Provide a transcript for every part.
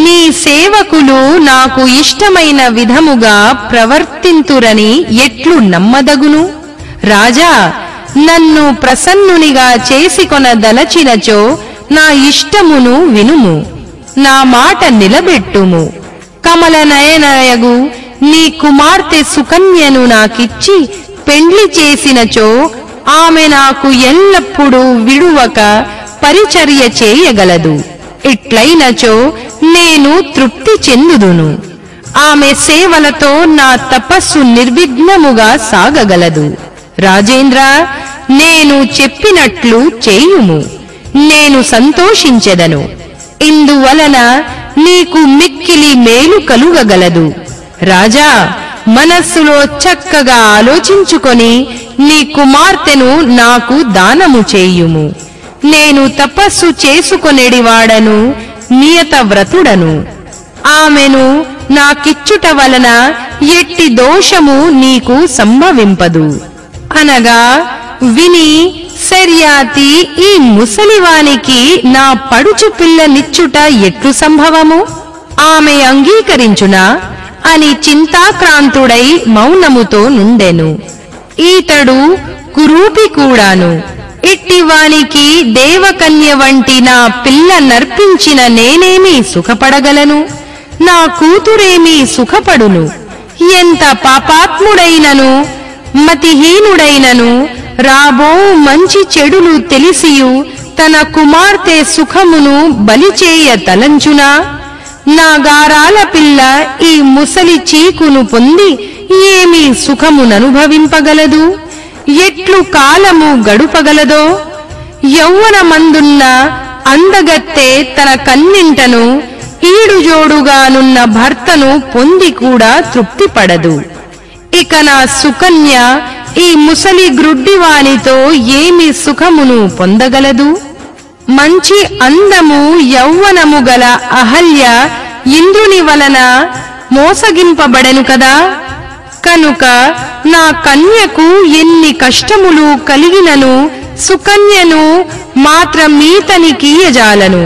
నీ సేవకులు నాకు ఇష్టమైన విధముగా ప్రవర్తింతురని ఎట్లు నమ్మదగును రాజా నన్ను ప్రసన్నునిగా చేసికొనదలచినచో నా ఇష్టమును వినుము నా మాట నిలబెట్టుము కమల నయనయగు నీ కుమార్తె సుకన్యను నాకిచ్చి పెండ్లి చేసినచో ఆమె నాకు ఎల్లప్పుడూ విడువక పరిచర్య చేయగలదు ఇట్లైనచో నేను తృప్తి చెందుదును ఆమె సేవలతో నా తపస్సు నిర్విఘ్నముగా సాగగలదు రాజేంద్ర నేను చెప్పినట్లు చేయుము నేను సంతోషించెదను ఇందువలన నీకు మిక్కిలి మేలు కలుగగలదు రాజా మనస్సులో చక్కగా ఆలోచించుకొని నీ కుమార్తెను నాకు దానము చేయుము నేను తపస్సు చేసుకొనేడివాడను నియత వ్రతుడను ఆమెను నాకిచ్చుట వలన ఎట్టి దోషము నీకు సంభవింపదు అనగా విని శర్యాతి ఈ ముసలివానికి నా పడుచు పిల్లనిచ్చుట ఎట్లు సంభవము ఆమె అంగీకరించునా అని చింతాక్రాంతుడై మౌనముతో నుండెను ఈతడు కురూపి కూడాను ఇట్టివానికి దేవకన్య వంటి నా పిల్ల నర్పించిన నేనేమి సుఖపడగలను నా కూతురేమి సుఖపడును ఎంత పాపాత్ముడైనను మతిహీనుడైనను రాబో మంచి చెడులు తెలిసియు తన కుమార్తె సుఖమును బలిచేయ తలంచునా నా గారాల పిల్ల ఈ ముసలి చీకును పొంది ఏమి సుఖముననుభవింపగలదు ఎట్లు కాలము గడుపగలదో యౌవనమందున్న అందగత్తె తన కన్నింటను ఈడుజోడుగానున్న భర్తను పొంది కూడా తృప్తిపడదు ఇక నా సుకన్య ఈ ముసలి గ్రుడ్డివానితో ఏమి సుఖమును పొందగలదు మంచి అందము యౌవనము గల అహల్య ఇంద్రుని వలన మోసగింపబడెను కదా కనుక నా కన్యకు ఎన్ని కష్టములు కలిగినను సుకన్యను మాత్రమీతనికీయజాలను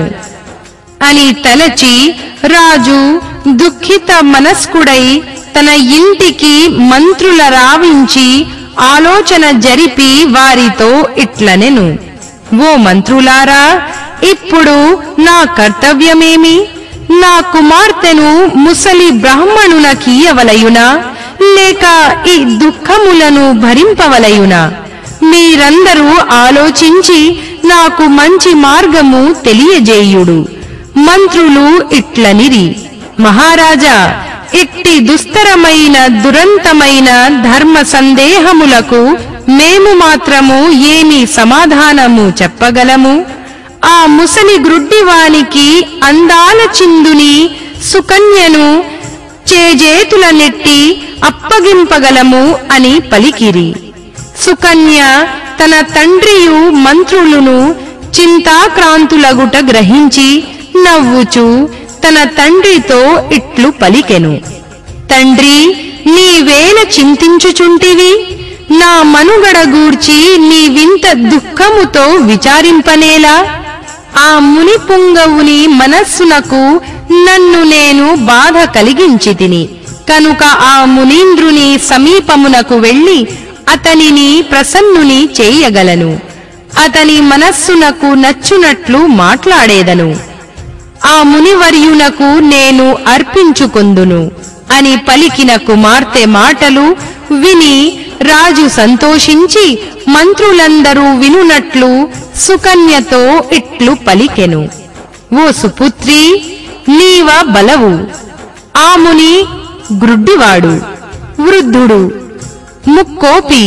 అని తలచి రాజు దుఃఖిత మనస్కుడై తన ఇంటికి మంత్రుల రావించి ఆలోచన జరిపి వారితో ఇట్లనెను ఓ మంత్రులారా ఇప్పుడు నా కర్తవ్యమేమి నా కుమార్తెను ముసలి బ్రాహ్మణునకీయవలయునా లేక ఈ దుఃఖములను భరింపవలయునా మీరందరూ ఆలోచించి నాకు మంచి మార్గము తెలియజేయుడు మంత్రులు ఇట్లనిరి మహారాజా ఇట్టి దుస్తరమైన దురంతమైన ధర్మ సందేహములకు మేము మాత్రము ఏమి సమాధానము చెప్పగలము ఆ ముసలి గ్రుడ్డివానికి అందాల చిందుని సుకన్యను చేజేతుల నెట్టి అప్పగింపగలము అని పలికిరి సుకన్య తన తండ్రియు మంత్రులను చింతాక్రాంతులగుట గ్రహించి నవ్వుచు తన తండ్రితో ఇట్లు పలికెను తండ్రి నీవేల చింతించుచుంటివి నా మనుగడ గూర్చి నీ వింత దుఃఖముతో విచారింపనేలా ఆ ముని పుంగవుని మనస్సునకు నన్ను నేను బాధ కలిగించి తిని కనుక ఆ మునీంద్రుని సమీపమునకు వెళ్ళి అతనిని ప్రసన్నుని చేయగలను అతని మనస్సునకు నచ్చునట్లు మాట్లాడేదను ఆ మునివర్యునకు నేను అర్పించుకొందును అని పలికిన కుమార్తె మాటలు విని రాజు సంతోషించి మంత్రులందరూ వినునట్లు సుకన్యతో ఇట్లు పలికెను ఓ సుపుత్రి నీవ బలవు ఆ ముని గ్రుడ్డివాడు వృద్ధుడు ముక్కోపి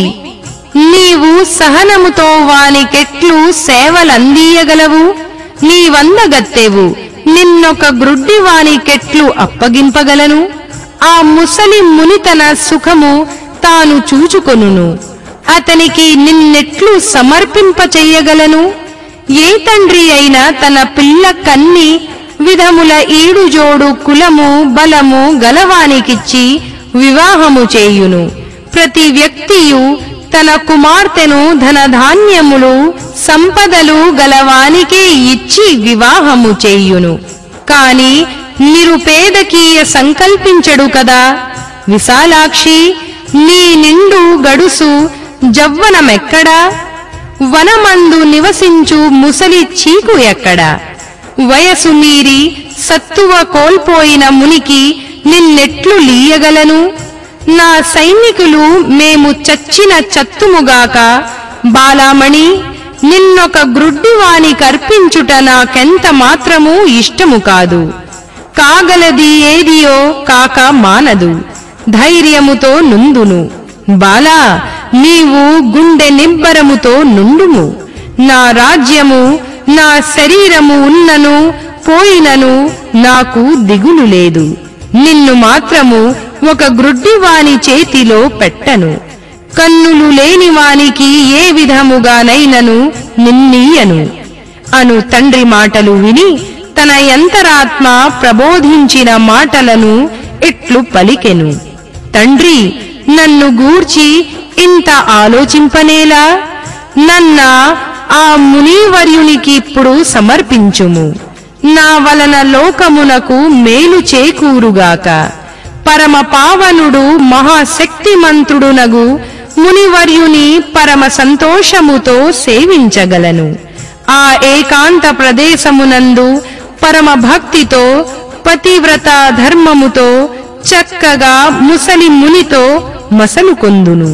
నీవు సహనముతో వానికెట్లు సేవలందీయగలవు నీవందగత్తెవు నిన్నొక గ్రుడ్డి వానికెట్లు అప్పగింపగలను ఆ ముసలి ముని తన సుఖము తాను చూచుకొనును అతనికి నిన్నెట్లు సమర్పింపచెయ్యగలను ఏ తండ్రి అయినా తన పిల్ల కన్ని విధముల ఈడుజోడు కులము బలము గలవానికిచ్చి వివాహము చేయును ప్రతి వ్యక్తియు తన కుమార్తెను ధనధాన్యములు సంపదలు గలవానికే ఇచ్చి వివాహము చేయును కాని నిరుపేదకీయ సంకల్పించడు కదా విశాలాక్షి నీ నిండు గడుసు జవ్వనమెక్కడా వనమందు నివసించు ముసలి చీకు ఎక్కడా వయసు మీరి సత్తువ కోల్పోయిన మునికి నిన్నెట్లు లీయగలను నా సైనికులు మేము చచ్చిన చత్తుముగాక బాలామణి నిన్నొక గ్రుడ్డివాని కర్పించుట నాకెంత మాత్రమూ ఇష్టము కాదు కాగలది ఏదియో కాక మానదు ధైర్యముతో నుందును బాలా నీవు గుండె నిబ్బరముతో నుండుము నా రాజ్యము నా శరీరము ఉన్నను పోయినను నాకు దిగులు లేదు నిన్ను మాత్రము ఒక గ్రుడ్డివాని చేతిలో పెట్టను కన్నులు లేని వానికి ఏ విధముగానైనను నిన్నీయను అను తండ్రి మాటలు విని తన యంతరాత్మ ప్రబోధించిన మాటలను ఇట్లు పలికెను తండ్రి నన్ను గూర్చి ఇంత ఆలోచింపనేలా నన్న ఆ మునీవర్యునికి ఇప్పుడు సమర్పించుము నా వలన లోకమునకు మేలు చేకూరుగాక పరమ పావనుడు మహాశక్తిమంతుడునగు మునివర్యుని పరమ సంతోషముతో సేవించగలను ఆ ఏకాంత ప్రదేశమునందు పరమ భక్తితో పతివ్రత ధర్మముతో చక్కగా ముసలి మునితో మసలుకొందును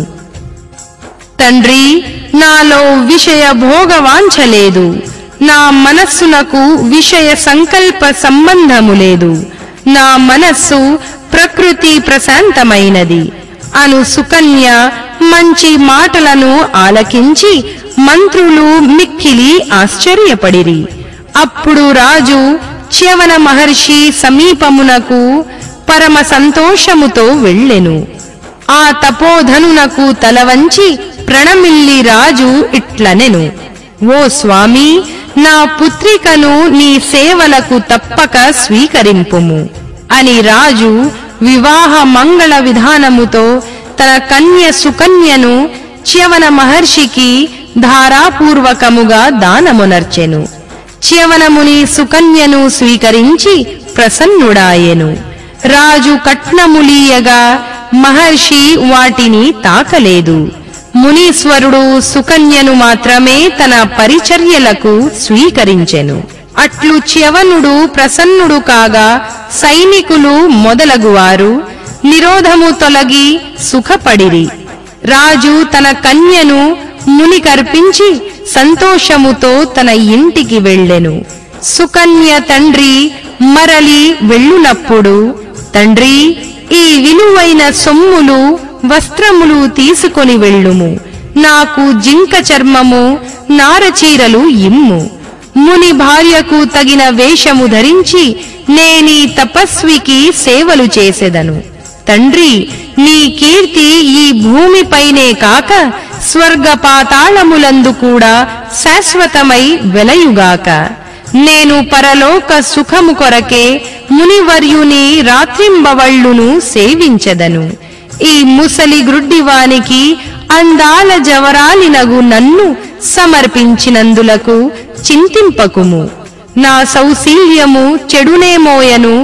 తండ్రి నాలో విషయ భోగవాంఛ లేదు నా మనస్సునకు విషయ సంకల్ప సంబంధము లేదు నా మనస్సు ప్రకృతి ప్రశాంతమైనది అను సుకన్య మంచి మాటలను ఆలకించి మంత్రులు మిక్కిలి ఆశ్చర్యపడిరి అప్పుడు రాజు చ్యవన మహర్షి సమీపమునకు పరమ సంతోషముతో వెళ్ళెను ఆ తపోధనునకు తలవంచి ప్రణమిల్లి రాజు ఇట్లనెను ఓ స్వామి నా పుత్రికను నీ సేవలకు తప్పక స్వీకరింపుము అని రాజు వివాహ మంగళ విధానముతో తన కన్య సుకన్యను చ్యవన మహర్షికి ధారాపూర్వకముగా దానమునర్చెను చ్యవనముని సుకన్యను స్వీకరించి ప్రసన్నుడాయెను రాజు కట్నములీయగా మహర్షి వాటిని తాకలేదు మునీశ్వరుడు సుకన్యను మాత్రమే తన పరిచర్యలకు స్వీకరించెను అట్లు చ్యవనుడు ప్రసన్నుడు కాగా సైనికులు మొదలగువారు నిరోధము తొలగి సుఖపడిరి రాజు తన కన్యను మునికర్పించి సంతోషముతో తన ఇంటికి వెళ్ళెను సుకన్య తండ్రి మరలి వెళ్ళునప్పుడు తండ్రి ఈ విలువైన సొమ్ములు వస్త్రములు తీసుకొని వెళ్ళుము నాకు జింక చర్మము నారచీరలు ఇమ్ము ముని భార్యకు తగిన వేషము ధరించి నేనీ తపస్వికి సేవలు చేసెదను తండ్రి నీ కీర్తి ఈ భూమిపైనే కాక స్వర్గ పాతాళములందు కూడా శాశ్వతమై వెలయుగాక నేను పరలోక సుఖము కొరకే మునివర్యుని రాత్రింబవళ్ళును సేవించెదను ఈ ముసలి గ్రుడ్డివానికి అందాల జవరాలినగు నన్ను సమర్పించినందులకు చింతింపకుము నా సౌశీల్యము చెడునేమోయను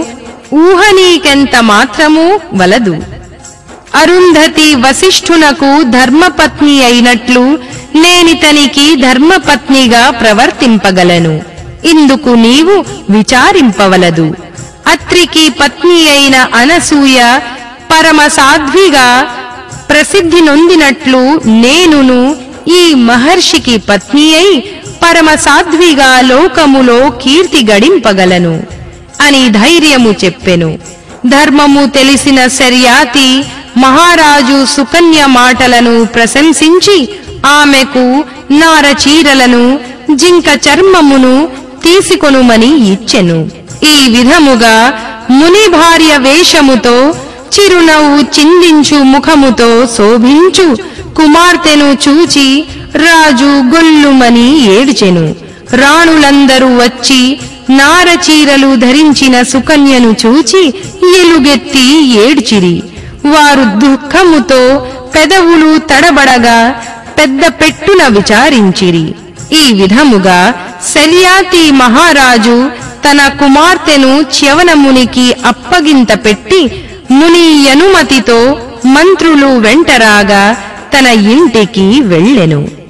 ఊహనీకెంత మాత్రమూ వలదు అరుంధతి వశిష్ఠునకు ధర్మపత్ని అయినట్లు నేనితనికి ధర్మపత్నిగా ప్రవర్తింపగలను ఇందుకు నీవు విచారింపవలదు అత్రికి పత్ని అయిన అనసూయ పరమ సాధ్విగా ప్రసిద్ధి నొందినట్లు నేనును ఈ మహర్షికి పత్ని అయి పరమ సాధ్విగా లోకములో కీర్తి గడింపగలను అని ధైర్యము చెప్పెను ధర్మము తెలిసిన శర్యాతి మహారాజు సుకన్య మాటలను ప్రశంసించి ఆమెకు నారచీరలను జింక చర్మమును తీసుకొనుమని ఇచ్చెను ఈ విధముగా ముని భార్య వేషముతో చిరునవ్వు చిందించు ముఖముతో శోభించు కుమార్తెను చూచి రాజు గొల్లుమని ఏడ్చెను రాణులందరూ వచ్చి నారచీరలు ధరించిన సుకన్యను చూచి ఎలుగెత్తి ఏడ్చిరి వారు దుఃఖముతో పెదవులు తడబడగా పెద్ద పెట్టున విచారించిరి ఈ విధముగా శల్యాతి మహారాజు తన కుమార్తెను చ్యవనమునికి అప్పగింత పెట్టి ముని అనుమతితో మంత్రులు వెంటరాగా తన ఇంటికి వెళ్ళెను